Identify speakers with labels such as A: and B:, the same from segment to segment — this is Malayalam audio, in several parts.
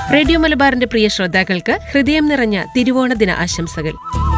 A: റേഡിയോ മലബാറിന്റെ പ്രിയ ശ്രോതാക്കൾക്ക് ഹൃദയം നിറഞ്ഞ തിരുവോണ ദിന ആശംസകൾ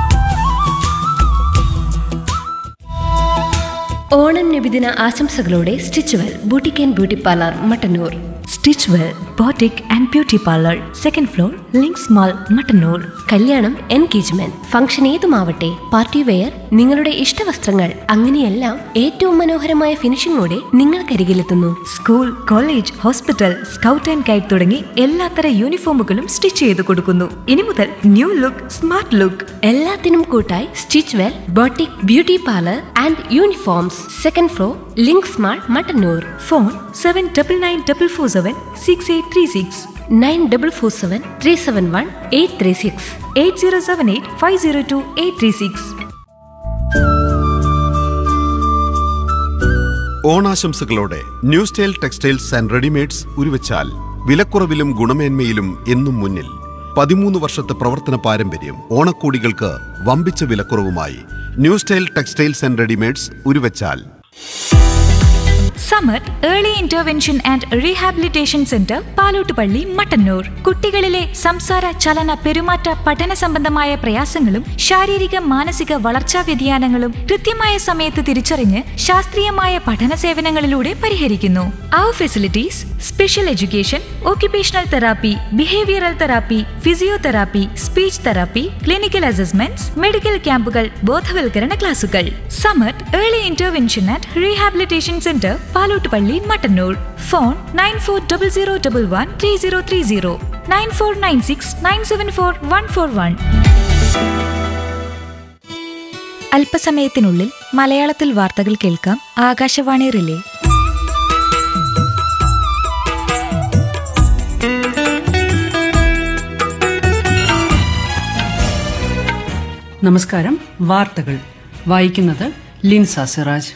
B: ഓണം നബിദിന ആശംസകളോടെ Stitchwell boutique and beauty parlour Mattannur
C: Stitchwell boutique and beauty parlour second floor Links mall Mattannur
B: കല്യാണം എൻഗേജ്മെന്റ് ഫംഗ്ഷൻ ഏതുമാവട്ടെ പാർട്ടി വെയർ നിങ്ങളുടെ ഇഷ്ടവസ്ത്രങ്ങൾ അങ്ങനെയെല്ലാം ഏറ്റവും മനോഹരമായ ഫിനിഷിംഗോടെ നിങ്ങൾക്കരികിലെത്തുന്നു
C: school college hospital scout and guide തുടങ്ങി എല്ലാത്തര യൂണിഫോമുകളും സ്റ്റിച്ച് ചെയ്ത് കൊടുക്കുന്നു ഇനി മുതൽ ന്യൂ ലുക്ക് സ്മാർട്ട് ലുക്ക്
B: എല്ലാത്തിനും കൂട്ടായി Stitchwell boutique beauty parlour and uniforms second floor Links mall Mattannur
C: phone seven double nine double four seven six eight three six
B: nine double four seven three seven one eight three six
C: eight zero seven eight five zero two eight three six
D: ഓണാശംസകളോടെ new style textiles and readymades Uruvachal വിലക്കുറവിലും ഗുണമേന്മയിലും എന്നും മുന്നിൽ പതിമൂന്ന് വർഷത്തെ പ്രവർത്തന പാരമ്പര്യം ഓണക്കോടികൾക്ക് വമ്പിച്ച വിലക്കുറവുമായി new style textiles and readymades Uruvachal
C: സമ്മർ early intervention and rehabilitation centre Palottupalli Mattannur കുട്ടികളിലെ സംസാര ചലന പെരുമാറ്റ പഠന സംബന്ധമായ പ്രയാസങ്ങളും ശാരീരിക മാനസിക വളർച്ചാ വ്യതിയാനങ്ങളും കൃത്യമായ സമയത്ത് തിരിച്ചറിഞ്ഞ് ശാസ്ത്രീയമായ പഠന സേവനങ്ങളിലൂടെ പരിഹരിക്കുന്നു അവർ facilities special education occupational therapy behavioural therapy physiotherapy speech therapy clinical assessments medical ക്യാമ്പുകൾ ബോധവൽക്കരണ ക്ലാസുകൾ Samath early intervention and rehabilitation centre Palottupalli Mattannur phone nine four double zero double one three zero three zero nine four nine six nine seven four one four one അല്പസമയത്തിനുള്ളിൽ മലയാളത്തിൽ വാർത്തകൾ കേൾക്കാം ആകാശവാണി റിലേ
E: നമസ്കാരം വാർത്തകൾ വായിക്കുന്നത് ലിൻസ സിറാജ്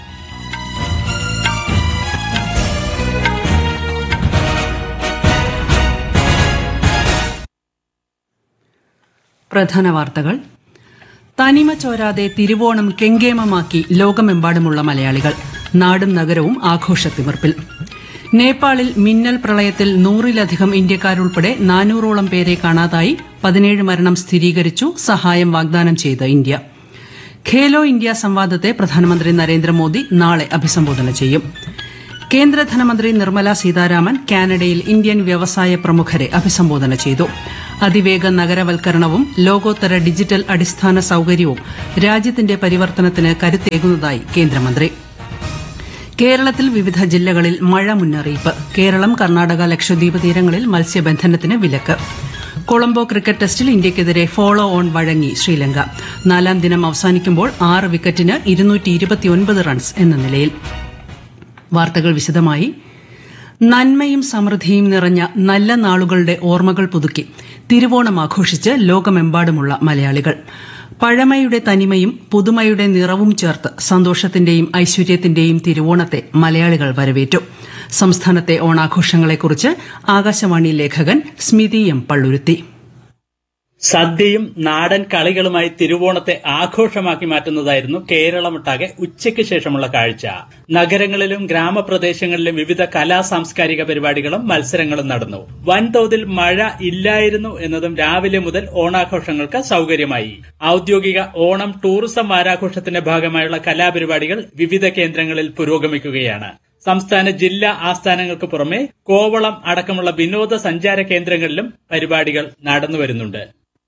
E: പ്രധാന വാർത്തകൾ തനിമ ചോരാതെ തിരുവോണം കെങ്കേമമാക്കി ലോകമെമ്പാടുമുള്ള മലയാളികൾ നാടും നഗരവും ആഘോഷത്തിമിർപ്പിൽ നേപ്പാളിൽ മിന്നൽ പ്രളയത്തിൽ നൂറിലധികം ഇന്ത്യക്കാരുൾപ്പെടെ നാനൂറോളം പേരെ കാണാതായി പതിനേഴ് മരണം സ്ഥിരീകരിച്ചു സഹായം വാഗ്ദാനം ചെയ്ത് ഇന്ത്യ ഖേലോ ഇന്ത്യ സംവാദത്തെ പ്രധാനമന്ത്രി നരേന്ദ്രമോദി നാളെ അഭിസംബോധന ചെയ്യും കേന്ദ്ര ധനമന്ത്രി നിർമ്മല സീതാരാമൻ കാനഡയിൽ ഇന്ത്യൻ വ്യവസായ പ്രമുഖരെ അഭിസംബോധന ചെയ്തു അതിവേഗ നഗരവൽക്കരണവും ലോകോത്തര ഡിജിറ്റൽ അടിസ്ഥാന സൌകര്യവും രാജ്യത്തിന്റെ പരിവർത്തനത്തിന് കരുത്തേകുന്നതായി കേന്ദ്രമന്ത്രി കേരളത്തിൽ വിവിധ ജില്ലകളിൽ മഴ മുന്നറിയിപ്പ് കേരളം കർണാടക ലക്ഷദ്വീപ് തീരങ്ങളിൽ മത്സ്യബന്ധനത്തിന് വിലക്ക് കൊളംബോ ക്രിക്കറ്റ് ടെസ്റ്റിൽ ഇന്ത്യയ്ക്കെതിരെ ഫോളോ ഓൺ വഴങ്ങി ശ്രീലങ്ക നാലാം ദിനം അവസാനിക്കുമ്പോൾ ആറ് വിക്കറ്റിന് ഇരുന്നൂറ്റി റൺസ് എന്ന നിലയിൽ വാർത്തകൾ വിശദമായി നന്മയും സമൃദ്ധിയും നിറഞ്ഞ നല്ല നാളുകളുടെ ഓർമ്മകൾ പുതുക്കി തിരുവോണം ആഘോഷിച്ച് ലോകമെമ്പാടുമുള്ള മലയാളികൾ പഴമയുടെ തനിമയും പുതുമയുടെ നിറവും ചേർത്ത് സന്തോഷത്തിന്റെയും ഐശ്വര്യത്തിന്റെയും തിരുവോണത്തെ മലയാളികൾ വരവേറ്റു സംസ്ഥാനത്തെ ഓണാഘോഷങ്ങളെക്കുറിച്ച് ആകാശവാണി ലേഖകൻ സ്മിതി എം പള്ളുരുത്തി
F: സദ്യയും നാടൻ കളികളുമായി തിരുവോണത്തെ ആഘോഷമാക്കി മാറ്റുന്നതായിരുന്നു കേരളമൊട്ടാകെ ഉച്ചയ്ക്ക് ശേഷമുള്ള കാഴ്ച നഗരങ്ങളിലും ഗ്രാമപ്രദേശങ്ങളിലും വിവിധ കലാ സാംസ്കാരിക പരിപാടികളും മത്സരങ്ങളും നടന്നു വൻതോതിൽ മഴ ഇല്ലായിരുന്നു എന്നതും രാവിലെ മുതൽ ഓണാഘോഷങ്ങൾക്ക് സൗകര്യമായി ഔദ്യോഗിക ഓണം ടൂറിസം വാരാഘോഷത്തിന്റെ ഭാഗമായുള്ള കലാപരിപാടികൾ വിവിധ കേന്ദ്രങ്ങളിൽ പുരോഗമിക്കുകയാണ് സംസ്ഥാന ജില്ലാ ആസ്ഥാനങ്ങൾക്ക് പുറമെ കോവളം അടക്കമുള്ള വിനോദസഞ്ചാര കേന്ദ്രങ്ങളിലും പരിപാടികൾ നടന്നുവരുന്നുണ്ട്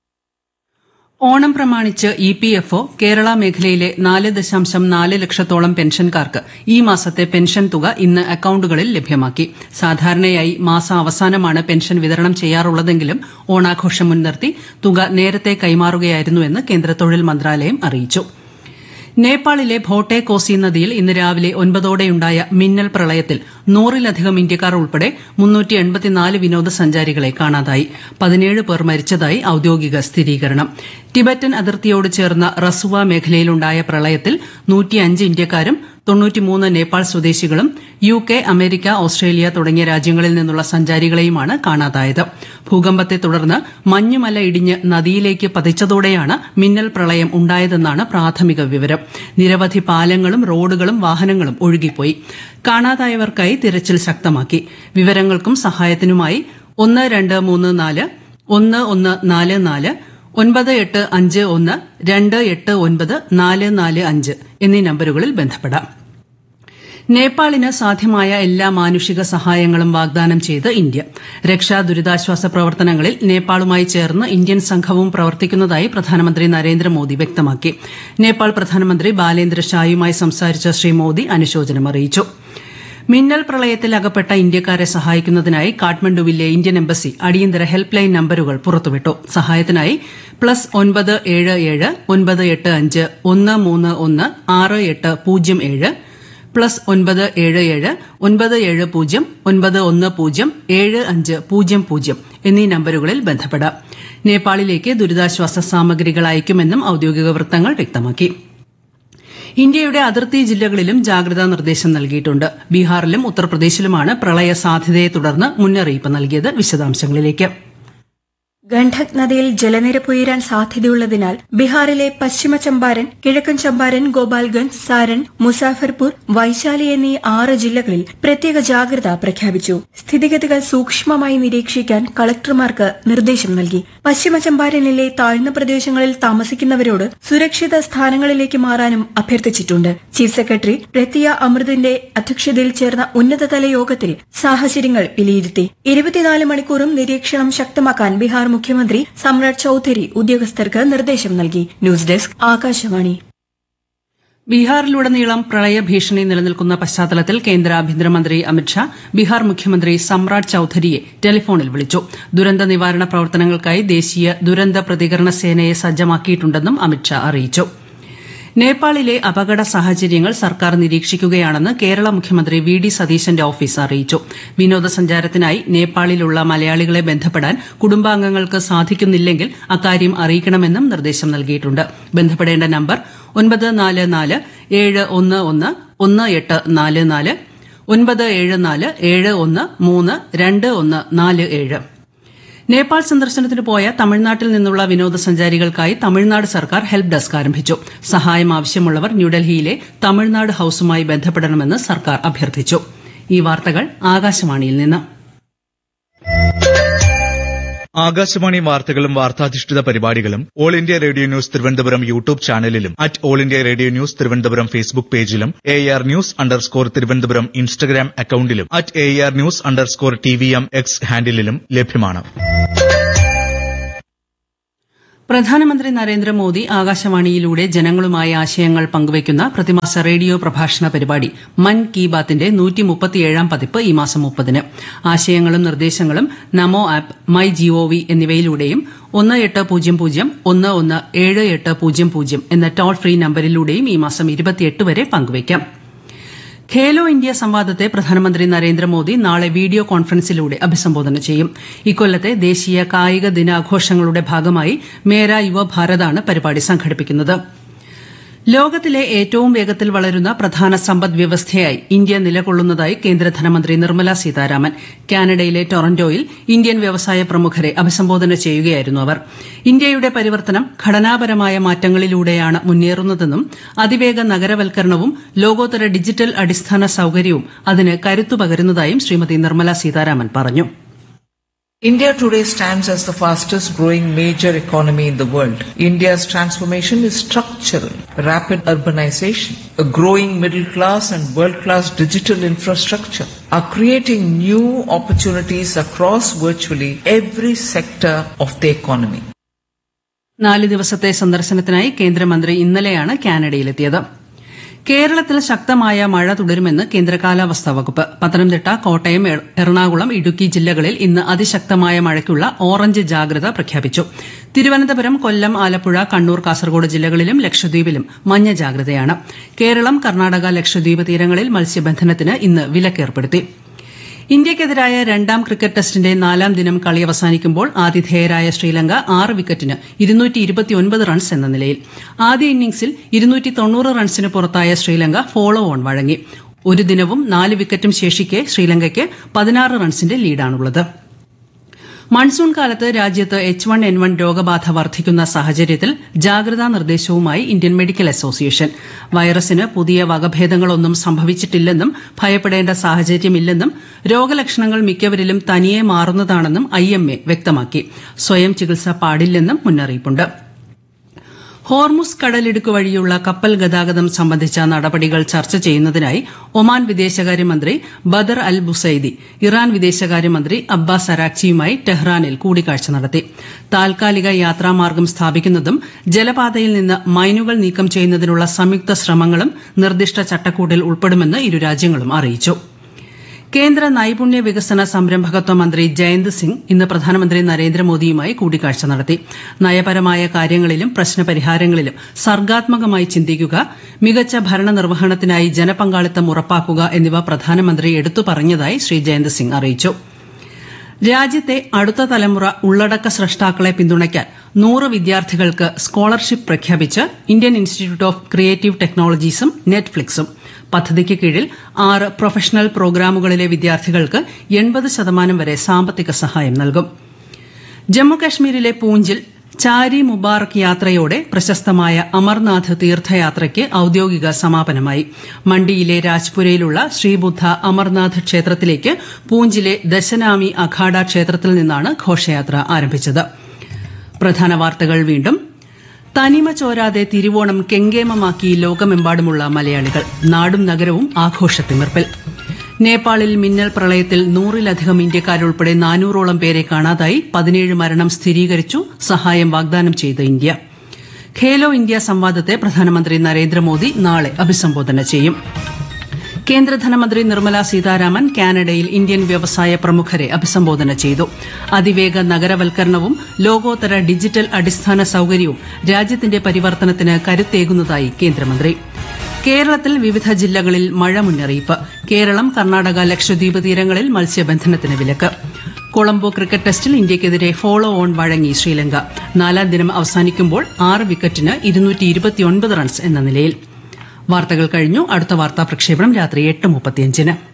E: ഓണം പ്രമാണിച്ച് E P F O Kerala മേഖലയിലെ നാല് ദശാംശം നാല് ലക്ഷത്തോളം പെൻഷൻകാർക്ക് ഈ മാസത്തെ പെൻഷൻ തുക ഇന്ന് അക്കൌണ്ടുകളിൽ ലഭ്യമാക്കി സാധാരണയായി മാസാവസാനമാണ് പെൻഷൻ വിതരണം ചെയ്യാറുള്ളതെങ്കിലും ഓണാഘോഷം മുൻനിർത്തി തുക നേരത്തെ കൈമാറുകയായിരുന്നുവെന്ന് കേന്ദ്ര തൊഴിൽ മന്ത്രാലയം അറിയിച്ചു നേപ്പാളിലെ ഭോട്ടെ കോസി നദിയിൽ ഇന്ന് രാവിലെ ഒൻപതോടെയുണ്ടായ മിന്നൽ പ്രളയത്തിൽ നൂറിലധികം ഇന്ത്യക്കാർ ഉൾപ്പെടെ വിനോദസഞ്ചാരികളെ കാണാതായി പതിനേഴ് പേർ മരിച്ചതായി ഔദ്യോഗിക സ്ഥിരീകരണം ടിബറ്റൻ അതിർത്തിയോട് ചേർന്ന റസുവ മേഖലയിലുണ്ടായ പ്രളയത്തിൽ നൂറ്റിയഞ്ച് ഇന്ത്യക്കാരും തൊണ്ണൂറ്റിമൂന്ന് നേപ്പാൾ സ്വദേശികളും യു കെ അമേരിക്ക ഓസ്ട്രേലിയ തുടങ്ങിയ രാജ്യങ്ങളിൽ നിന്നുള്ള സഞ്ചാരികളെയുമാണ് കാണാതായത് ഭൂകമ്പത്തെ തുടർന്ന് മഞ്ഞുമല ഇടിഞ്ഞ് നദിയിലേക്ക് പതിച്ചതോടെയാണ് മിന്നൽ പ്രളയം ഉണ്ടായതെന്നാണ് പ്രാഥമിക വിവരം നിരവധി പാലങ്ങളും റോഡുകളും വാഹനങ്ങളും ഒഴുകിപ്പോയി കാണാതായവർക്കായി തിരച്ചിൽ ശക്തമാക്കി വിവരങ്ങൾക്കും സഹായത്തിനുമായി ഒന്ന് രണ്ട് മൂന്ന് നാല് ഒന്ന് ഒന്ന് നാല് നാല് ഒൻപത് എട്ട് അഞ്ച് ഒന്ന് രണ്ട് എട്ട് ഒൻപത് നാല് നാല് അഞ്ച് എന്നീ നമ്പറുകളിൽ ബന്ധപ്പെടാം നേപ്പാളിന് സാധ്യമായ എല്ലാ മാനുഷിക സഹായങ്ങളും വാഗ്ദാനം ചെയ്ത് ഇന്ത്യ രക്ഷാ ദുരിതാശ്വാസ പ്രവർത്തനങ്ങളിൽ നേപ്പാളുമായി ചേർന്ന് ഇന്ത്യൻ സംഘവും പ്രവർത്തിക്കുന്നതായി പ്രധാനമന്ത്രി നരേന്ദ്രമോദി വ്യക്തമാക്കി നേപ്പാൾ പ്രധാനമന്ത്രി ബാലേന്ദ്ര ഷായുമായി സംസാരിച്ച ശ്രീ മോദി അനുശോചനം അറിയിച്ചു മിന്നൽ പ്രളയത്തിൽ അകപ്പെട്ട ഇന്ത്യക്കാരെ സഹായിക്കുന്നതിനായി കാഠ്മണ്ഡുവിലെ ഇന്ത്യൻ എംബസി അടിയന്തര ഹെൽപ്പ് ലൈൻ നമ്പരുകൾ പുറത്തുവിട്ടു സഹായത്തിനായി പ്ലസ് ഒൻപത് ഏഴ് ഏഴ് ഒൻപത് എട്ട് അഞ്ച് ഒന്ന് മൂന്ന് ഒന്ന് ആറ് എട്ട് പൂജ്യം ഏഴ് പ്ലസ് ഒൻപത് ഏഴ് ഏഴ് ഒൻപത് ഏഴ് പൂജ്യം ഒൻപത് ഒന്ന് പൂജ്യം ഏഴ് അഞ്ച് പൂജ്യം പൂജ്യം എന്നീ നമ്പരുകളിൽ ബന്ധപ്പെടാം നേപ്പാളിലേക്ക് ദുരിതാശ്വാസ സാമഗ്രികൾ അയക്കുമെന്നും ഔദ്യോഗിക വൃത്തങ്ങൾ വ്യക്തമാക്കി ഇന്ത്യയുടെ അതിർത്തി ജില്ലകളിലും ജാഗ്രതാ നിർദ്ദേശം നൽകിയിട്ടുണ്ട് ബീഹാറിലും ഉത്തർപ്രദേശിലുമാണ് പ്രളയ സാധ്യതയെ തുടർന്ന് മുന്നറിയിപ്പ് നൽകിയത് വിശദാംശങ്ങളിലേക്ക്
G: ഗണ്ഡക് നദിയിൽ ജലനിരപ്പ് ഉയരാൻ സാധ്യതയുള്ളതിനാൽ ബീഹാറിലെ പശ്ചിമ ചമ്പാരൻ കിഴക്കൻ ചമ്പാരൻ ഗോപാൽഗഞ്ച് സാരൻ മുസാഫർപൂർ വൈശാലി എന്നീ ആറ് ജില്ലകളിൽ പ്രത്യേക ജാഗ്രത പ്രഖ്യാപിച്ചു സ്ഥിതിഗതികൾ സൂക്ഷ്മമായി നിരീക്ഷിക്കാൻ കളക്ടർമാർക്ക് നിർദ്ദേശം നൽകി പശ്ചിമ ചമ്പാരനിലെ താഴ്ന്ന പ്രദേശങ്ങളിൽ താമസിക്കുന്നവരോട് സുരക്ഷിത സ്ഥാനങ്ങളിലേക്ക് മാറാനും അഭ്യർത്ഥിച്ചിട്ടുണ്ട് ചീഫ് സെക്രട്ടറി പ്രത്യ അമൃതിന്റെ അധ്യക്ഷതയിൽ ചേർന്ന ഉന്നതതല യോഗത്തിൽ സാഹചര്യങ്ങൾ വിലയിരുത്തി ഇരുപത്തിനാല് മണിക്കൂറും നിരീക്ഷണം ശക്തമാക്കാൻ ബീഹാർ മുഖ്യമന്ത്രി സമ്രാട് ചൌധരി ഉദ്യോഗസ്ഥർക്ക് നിർദ്ദേശം നൽകി ന്യൂസ് ഡെസ്ക് ആകാശവാണി
E: ബീഹാറിലുടനീളം പ്രളയ ഭീഷണി നിലനിൽക്കുന്ന പശ്ചാത്തലത്തിൽ കേന്ദ്ര ആഭ്യന്തരമന്ത്രി അമിത്ഷാ ബീഹാർ മുഖ്യമന്ത്രി സമ്രാട് ചൌധരിയെ ടെലിഫോണിൽ വിളിച്ചു ദുരന്ത നിവാരണ പ്രവർത്തനങ്ങൾക്കായി ദേശീയ ദുരന്ത പ്രതികരണ സേനയെ സജ്ജമാക്കിയിട്ടുണ്ടെന്നും അമിത്ഷാ അറിയിച്ചു നേപ്പാളിലെ അപകട സാഹചര്യങ്ങൾ സർക്കാർ നിരീക്ഷിക്കുകയാണെന്ന് കേരള മുഖ്യമന്ത്രി വി ഡി സതീശന്റെ ഓഫീസ് അറിയിച്ചു വിനോദസഞ്ചാരത്തിനായി നേപ്പാളിലുള്ള മലയാളികളെ ബന്ധപ്പെടാൻ കുടുംബാംഗങ്ങൾക്ക് സാധിക്കുന്നില്ലെങ്കിൽ അക്കാര്യം അറിയിക്കണമെന്നും നിർദ്ദേശം നൽകിയിട്ടുണ്ട് ബന്ധപ്പെടേണ്ട നമ്പർ ഒൻപത് നാല് നാല് ഏഴ് ഒന്ന് ഒന്ന് ഒന്ന് എട്ട് നാല് നാല് ഒൻപത് ഏഴ് നാല് ഏഴ് ഒന്ന് മൂന്ന് രണ്ട് ഒന്ന് നാല് ഏഴ് നേപ്പാൾ സന്ദർശനത്തിന് പോയ തമിഴ്നാട്ടിൽ നിന്നുള്ള വിനോദസഞ്ചാരികൾക്കായി തമിഴ്നാട് സർക്കാർ ഹെൽപ്പ് ഡെസ്ക് ആരംഭിച്ചു സഹായം ആവശ്യമുള്ളവർ ന്യൂഡൽഹിയിലെ തമിഴ്നാട് ഹൌസുമായി ബന്ധപ്പെടണമെന്ന് സർക്കാർ അഭ്യർത്ഥിച്ചു ഈ വാർത്തകൾ ആകാശവാണിയിൽ നിന്ന്
H: ആകാശവാണി വാർത്തകളും വാർത്താധിഷ്ഠിത പരിപാടികളും all India radio news Thiruvananthapuram YouTube ചാനലിലും at all India radio news Thiruvananthapuram Facebook പേജിലും A R news underscore Thiruvananthapuram Instagram അക്കൌണ്ടിലും at A R news underscore T V M X ഹാൻഡിലും ലഭ്യമാണ്
E: പ്രധാനമന്ത്രി നരേന്ദ്രമോദി ആകാശവാണിയിലൂടെ ജനങ്ങളുമായി ആശയങ്ങൾ പങ്കുവയ്ക്കുന്ന പ്രതിമാസ റേഡിയോ പ്രഭാഷണ പരിപാടി മൻ കി ബാത്തിന്റെ നൂറ്റിമുപ്പത്തിയേഴാം പതിപ്പ് ഈ മാസം മുപ്പതിന് ആശയങ്ങളും നിർദ്ദേശങ്ങളും നമോ ആപ്പ് മൈ ജിഒവി എന്നിവയിലൂടെയും ഒന്ന് എട്ട് പൂജ്യം പൂജ്യം ഒന്ന് ഒന്ന് ഏഴ് എട്ട് പൂജ്യം പൂജ്യം എന്ന ടോൾ ഫ്രീ നമ്പരിലൂടെയും ഈ മാസം ഇരുപത്തിയെട്ട് വരെ പങ്കുവയ്ക്കാം ഖേലോ ഇന്ത്യ സംവാദത്തെ പ്രധാനമന്ത്രി നരേന്ദ്രമോദി നാളെ വീഡിയോ കോൺഫറൻസിലൂടെ അഭിസംബോധന ചെയ്യും ഇക്കൊല്ലത്തെ ദേശീയ കായിക ദിനാഘോഷങ്ങളുടെ ഭാഗമായി മേര യുവഭാരതാണ് പരിപാടി സംഘടിപ്പിക്കുന്നത് ലോകത്തിലെ ഏറ്റവും വേഗത്തിൽ വളരുന്ന പ്രധാന സമ്പദ് വ്യവസ്ഥയായി ഇന്ത്യ നിലകൊള്ളുന്നതായി കേന്ദ്ര ധനമന്ത്രി നിർമ്മല സീതാരാമൻ കാനഡയിലെ ടൊറന്റോയിൽ ഇന്ത്യൻ വ്യവസായ പ്രമുഖരെ അഭിസംബോധന ചെയ്യുകയായിരുന്നു അവർ ഇന്ത്യയുടെ പരിവർത്തനം ഘടനാപരമായ മാറ്റങ്ങളിലൂടെയാണ് മുന്നേറുന്നതെന്നും അതിവേഗ നഗരവൽക്കരണവും ലോകോത്തര ഡിജിറ്റൽ അടിസ്ഥാന സൌകര്യവും അതിന് കരുത്തു പകരുന്നതായും ശ്രീമതി നിർമ്മല സീതാരാമൻ പറഞ്ഞു
I: India today stands as the fastest growing major economy in the world. India's transformation is structural. Rapid urbanization, a growing middle class and world class digital infrastructure are creating new opportunities across virtually every sector of the economy.
E: നാല് ദിവസത്തെ സന്ദർശനത്തിനായി കേന്ദ്രമന്ത്രി ഇന്നലെയാണ് കാനഡയിലെത്തിയത് കേരളത്തിൽ ശക്തമായ മഴ തുടരുമെന്ന് കേന്ദ്ര കാലാവസ്ഥാ വകുപ്പ് പത്തനംതിട്ട കോട്ടയം എ- എറണാകുളം ഇടുക്കി ജില്ലകളിൽ ഇന്ന് അതിശക്തമായ മഴയ്ക്കുള്ള ഓറഞ്ച് ജാഗ്രത പ്രഖ്യാപിച്ചു തിരുവനന്തപുരം കൊല്ലം ആലപ്പുഴ കണ്ണൂർ കാസർഗോഡ് ജില്ലകളിലും ലക്ഷദ്വീപിലും മഞ്ഞ ജാഗ്രതയാണ് കേരളം കർണാടക ലക്ഷദ്വീപ് തീരങ്ങളിൽ മത്സ്യബന്ധനത്തിന് ഇന്ന് വിലക്കേർപ്പെടുത്തി ഇന്ത്യയ്ക്കെതിരായ രണ്ടാം ക്രിക്കറ്റ് ടെസ്റ്റിന്റെ നാലാം ദിനം കളി അവസാനിക്കുമ്പോൾ ആതിഥേയരായ ശ്രീലങ്ക ആറ് വിക്കറ്റിന് റൺസ് എന്ന നിലയിൽ ആദ്യ ഇന്നിംഗ്സിൽ റൺസിന് പുറത്തായ ശ്രീലങ്ക ഫോളോ ഓൺ വഴങ്ങി ഒരു ദിനവും നാല് വിക്കറ്റും ശേഷിക്കെ ശ്രീലങ്കയ്ക്ക് പതിനാറ് റൺസിന്റെ ലീഡാണുള്ളത് മൺസൂൺ കാലത്ത് രാജ്യത്ത് എച്ച് വൺ എൻ വൺ രോഗബാധ വർദ്ധിക്കുന്ന സാഹചര്യത്തിൽ ജാഗ്രതാ നിർദ്ദേശവുമായി ഇന്ത്യൻ മെഡിക്കൽ അസോസിയേഷൻ വൈറസിന് പുതിയ വകഭേദങ്ങളൊന്നും സംഭവിച്ചിട്ടില്ലെന്നും ഭയപ്പെടേണ്ട സാഹചര്യമില്ലെന്നും രോഗലക്ഷണങ്ങൾ മിക്കവരിലും തനിയെ മാറുന്നതാണെന്നും ഐ എം എ വ്യക്തമാക്കി സ്വയം ചികിത്സ പാടില്ലെന്നും മുന്നറിയിപ്പുണ്ട് ഹോർമുസ് കടലിടുക്ക് വഴിയുള്ള കപ്പൽ ഗതാഗതം സംബന്ധിച്ച നടപടികൾ ചർച്ച ചെയ്യുന്നതിനായി ഒമാൻ വിദേശകാര്യമന്ത്രി ബദർ അൽ ബുസൈദി ഇറാൻ വിദേശകാര്യമന്ത്രി അബ്ബാസ് അരാക്ചിയുമായി ടെഹ്റാനിൽ കൂടിക്കാഴ്ച നടത്തി താൽക്കാലിക യാത്രാമാർഗം സ്ഥാപിക്കുന്നതും ജലപാതയിൽ നിന്ന് മൈനുകൾ നീക്കം ചെയ്യുന്നതിനുള്ള സംയുക്ത ശ്രമങ്ങളും നിർദ്ദിഷ്ട ചട്ടക്കൂടിൽ ഉൾപ്പെടുമെന്ന് ഇരു രാജ്യങ്ങളും അറിയിച്ചു കേന്ദ്ര നൈപുണ്യ വികസന സംരംഭകത്വ മന്ത്രി ജയന്ത് സിംഗ് ഇന്ന് പ്രധാനമന്ത്രി നരേന്ദ്രമോദിയുമായി കൂടിക്കാഴ്ച നടത്തി നയപരമായ കാര്യങ്ങളിലും പ്രശ്നപരിഹാരങ്ങളിലും സർഗാത്മകമായി ചിന്തിക്കുക മികച്ച ഭരണനിർവഹണത്തിനായി ജനപങ്കാളിത്തം ഉറപ്പാക്കുക എന്നിവ പ്രധാനമന്ത്രി എടുത്തു പറഞ്ഞതായി ശ്രീ ജയന്ത് സിംഗ് അറിയിച്ചു രാജ്യത്തെ അടുത്ത തലമുറ ഉള്ളടക്ക സ്രഷ്ടാക്കളെ പിന്തുണയ്ക്കാൻ നൂറ് വിദ്യാർത്ഥികൾക്ക് സ്കോളർഷിപ്പ് പ്രഖ്യാപിച്ച് ഇന്ത്യൻ ഇൻസ്റ്റിറ്റ്യൂട്ട് ഓഫ് ക്രിയേറ്റീവ് ടെക്നോളജീസും നെറ്റ്ഫ്ലിക്സും പദ്ധതിക്ക് കീഴിൽ ആറ് പ്രൊഫഷണൽ പ്രോഗ്രാമുകളിലെ വിദ്യാർത്ഥികൾക്ക് എൺപത് ശതമാനം വരെ സാമ്പത്തിക സഹായം നൽകും ജമ്മുകശ്മീരിലെ പൂഞ്ചിൽ ചാരി മുബാറക് യാത്രയോടെ പ്രശസ്തമായ അമർനാഥ് തീർത്ഥയാത്രയ്ക്ക് ഔദ്യോഗിക സമാപനമായി മണ്ടിയിലെ രാജ്പുരയിലുള്ള ശ്രീബുദ്ധ അമർനാഥ് ക്ഷേത്രത്തിലേക്ക് പൂഞ്ചിലെ ദശനാമി അഖാഡ ക്ഷേത്രത്തിൽ നിന്നാണ് ഘോഷയാത്ര ആരംഭിച്ചത് പ്രധാന വാർത്തകൾ വീണ്ടും തനിമ ചോരാതെ തിരുവോണം കെങ്കേമമാക്കി ലോകമെമ്പാടുമുള്ള മലയാളികൾ നാടും നഗരവും ആഘോഷത്തിമിർപ്പിൽ നേപ്പാളിൽ മിന്നൽ പ്രളയത്തിൽ നൂറിലധികം ഇന്ത്യക്കാരുൾപ്പെടെ നാനൂറോളം പേരെ കാണാതായി പതിനേഴ് മരണം സ്ഥിരീകരിച്ചു സഹായം വാഗ്ദാനം ചെയ്ത് ഇന്ത്യ ഖേലോ ഇന്ത്യ സംവാദത്തെ പ്രധാനമന്ത്രി നരേന്ദ്രമോദി നാളെ അഭിസംബോധന ചെയ്യും കേന്ദ്ര ധനമന്ത്രി നിർമ്മല സീതാരാമൻ കാനഡയിൽ ഇന്ത്യൻ വ്യവസായ പ്രമുഖരെ അഭിസംബോധന ചെയ്തു അതിവേഗ നഗരവൽക്കരണവും ലോകോത്തര ഡിജിറ്റൽ അടിസ്ഥാന സൌകര്യവും രാജ്യത്തിന്റെ പരിവർത്തനത്തിന് കരുത്തേകുന്നതായി കേന്ദ്രമന്ത്രി കേരളത്തിൽ വിവിധ ജില്ലകളിൽ മഴ മുന്നറിയിപ്പ് കേരളം കർണാടക ലക്ഷദ്വീപ് തീരങ്ങളിൽ മത്സ്യബന്ധനത്തിന് വിലക്ക് കൊളംബോ ക്രിക്കറ്റ് ടെസ്റ്റിൽ ഇന്ത്യയ്ക്കെതിരെ ഫോളോ ഓൺ വഴങ്ങി ശ്രീലങ്ക നാലാം ദിനം അവസാനിക്കുമ്പോൾ ആറ് വിക്കറ്റിന് റൺസ് എന്ന നിലയിൽ വാർത്തകൾ കഴിഞ്ഞു അടുത്ത വാർത്താ പ്രക്ഷേപണം രാത്രി എട്ട് മുപ്പത്തിയഞ്ചിന്